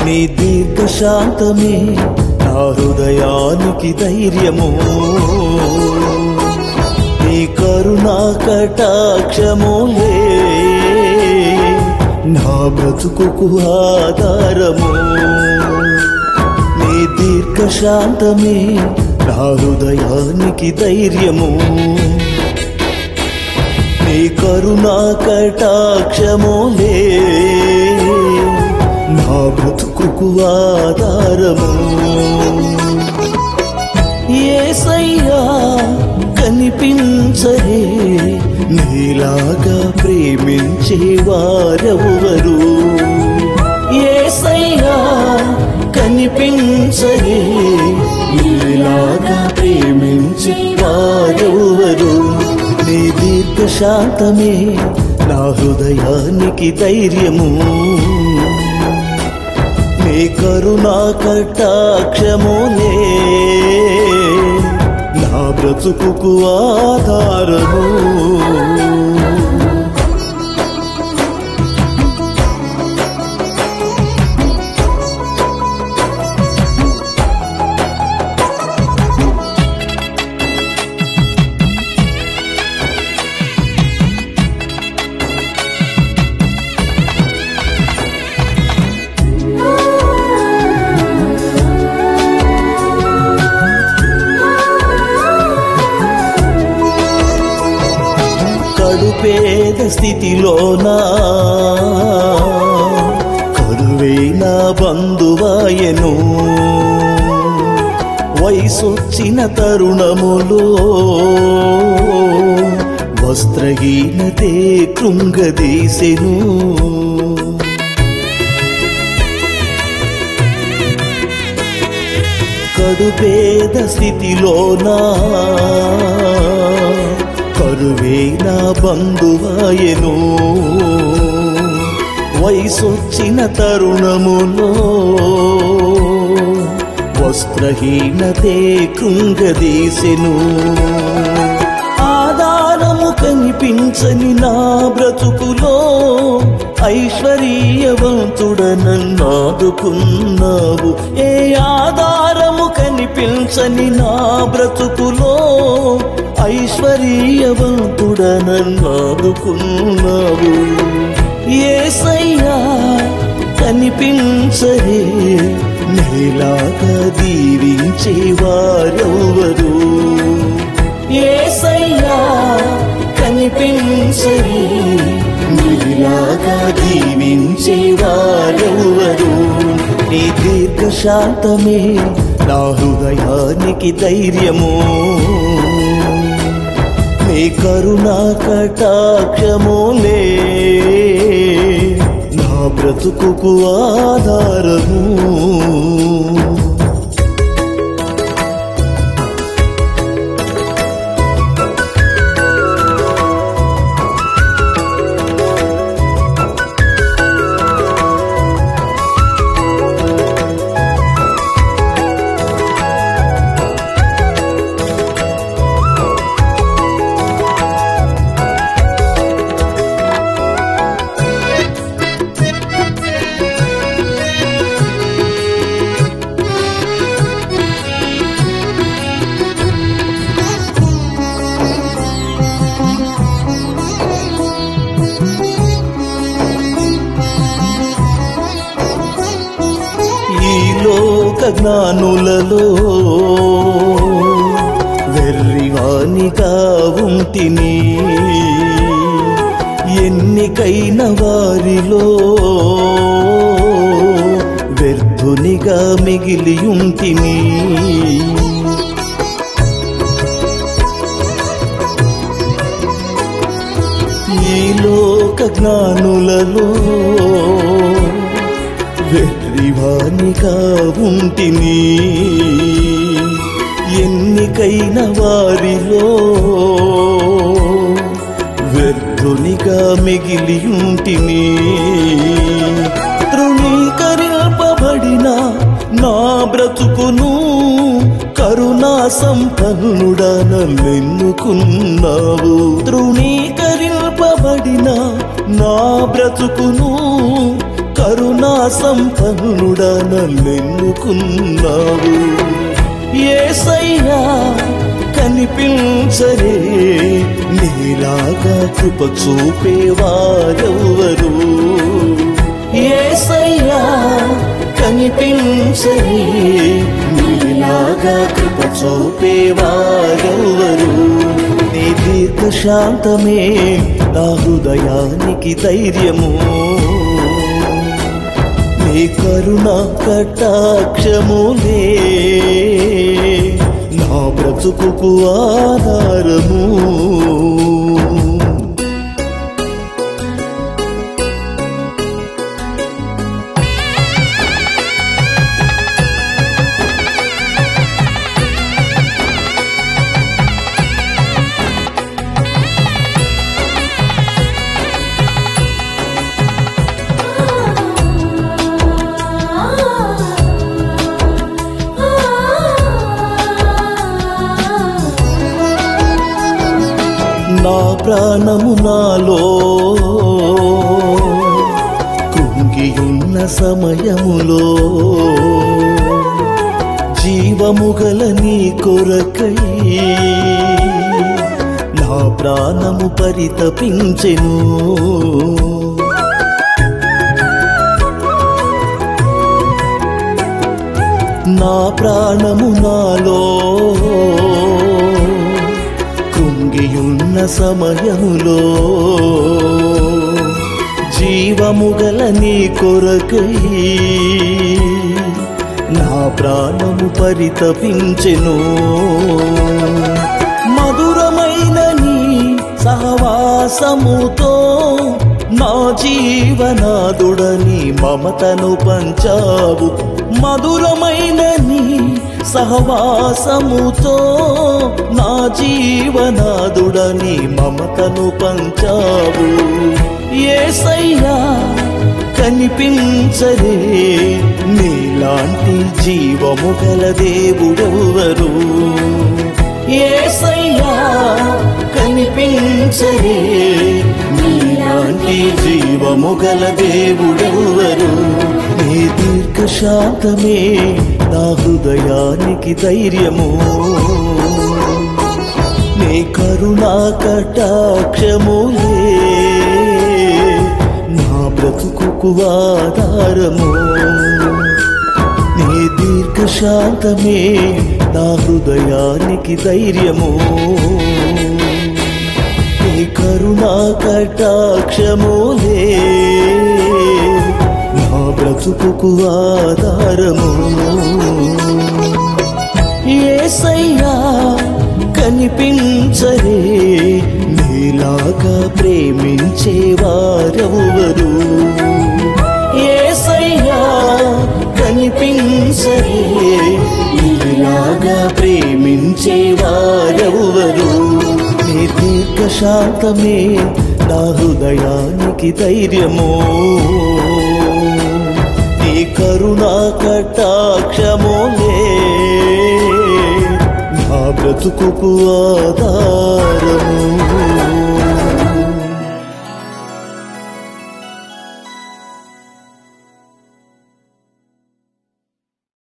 నీ దీర్ఘశాంతమే నా హృదయానికి ధైర్యము నీ కరుణా కటాక్షములే నా బ్రతుకుకు ఆధారము నీ దీర్ఘశాంతమే నా హృదయానికి ధైర్యము నీ కరుణా కటాక్షములే నా బ్రతుకుకు ఆధారము ఏసయ్యా కనిపించరే నీలాగా ప్రేమించే వారెవరు ఏసయ్యా కనిపించరే నీలాగా ప్రేమించే వారెవరు నీ దీర్ఘశాంతమే నా హృదయానికి ధైర్యము నీ కరుణా కటాక్షములే నా బ్రతుకుకు ఆధారము కడుపేద స్థితిలోనా కరువైన బంధువాయను వయసొచ్చిన తరుణములో వస్త్రహీనతే కృంగదీసెను కడుపేద స్థితిలోనా కరువేన బంధువాయను వయసొచ్చిన తరుణములో వస్త్రహీనతే కృంగదీసెను ఆధారము కనిపించని నా బ్రతుకులో ఐశ్వర్యవంతుడనన్నాదుకున్నావు ఏ ఆధారము కనిపించని నా బ్రతుకులో ఐశ్వర్యవంతుడనన్నాదుకున్నావు ఏసయ్యా కనిపించరే నీలాగా దీవించే వారెవరు ఏసయ్యా కనిపించరే నీలాగా దీవించే వారెవరు నీ దీర్ఘశాంతమే నా హృదయానికి ధైర్యము నీ కరుణా కటాక్షములే నా బ్రతుకుకు ఆధారము ఈ లోక జ్ఞానులలో వెర్రివానిగా ఉంటిని ఎన్నికైన వారిలో వ్యర్థునిగా మిగిలి ఉంటిని ఈ లోక జ్ఞానులలో వెర్రివానిగా ఉంటిని ఎన్నికైన వారిలో వ్యర్థునిగా మిగిలి ఉంటిని తృణీకరింపబడిన నా బ్రతుకును కరుణా సంపన్నుడనెన్నుకున్నావు తృణీకరింపబడిన నా బ్రతుకును కరుణా సంపన్నుడా నన్నెన్నుకున్నావు ఏసయ్యా కనిపించరే నీలాగా కృప చూపేవారెవ్వరు ఏసయ్యా కనిపించరే నీలాగా కృప చూపేవారెవ్వరు నీ దీర్ఘ శాంతమే నా హృదయానికి ధైర్యము నీ కరుణ కటాక్షములే నా బ్రతుకుకు ఆధారము నా ప్రాణము నాలో కృంగియున్న సమయములో జీవముగల నీ కొరకై నా ప్రాణము పరితపించెను నా ప్రాణము నాలో కృంగియున్న సమయములో జీవముగల నీ కొరకై నా ప్రాణము పరితపించెను మధురమైన నీ సహవాసముతో నా జీవనాదుడని మమతను పంచావు మధురమైన నీ సహవాసముతో నా జీవనాదుడని మమతను పంచావు ఏసయ్యా కనిపించరే నీలాంటి జీవము గల దేవుడెవరు ఏసయ్యా కనిపించరే నీలాంటి జీవము గల దేవుడెవరు నీ దీర్ఘ శాంతమే నా హృదయానికి ధైర్యము నీ కరుణా కటాక్షములే నా బ్రతుకుకు ఆధారము నీ దీర్ఘ శాంతమే నా హృదయానికి ధైర్యము నీ కరుణా కటాక్షములే నా బ్రతుకుకు ఆధారము ఏసయ్యా కనిపించరే నీలాగా ప్రేమించేవారెవరు ఏసయ్యా కనిపించరే నీలాగా ప్రేమించేవారెవరు నీ దీర్ఘ శాంతమే నా హృదయానికి ధైర్యము నీ కరుణా కటాక్షములే నా బ్రతుకుకు ఆధార